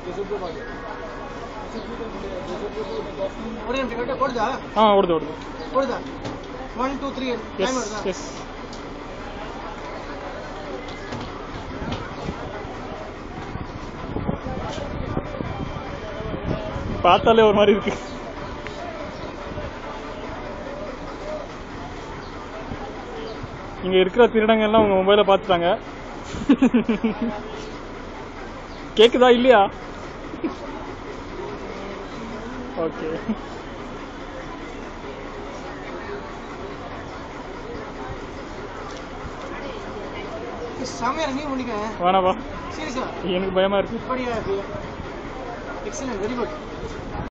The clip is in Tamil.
ஒரே நிமிஷம் கரெக்டாக போடுதா ஆ ஓடுது ஓடுது போடுதா one two three time yes வருதா எஸ் பார்த்தாலே ஒரு மாதிரி இருக்கு இங்க இருக்கிற திருடங்க எல்லாம் உங்க மொபைல பார்த்துட்டாங்க கேக்குதா இல்லையா ஓகே செமையா நீ பண்ணிக்க வேணாப்பா சீரியஸா எனக்கு பயமா இருக்கு இப்படியா எக்ஸலன்ட் வெரி குட்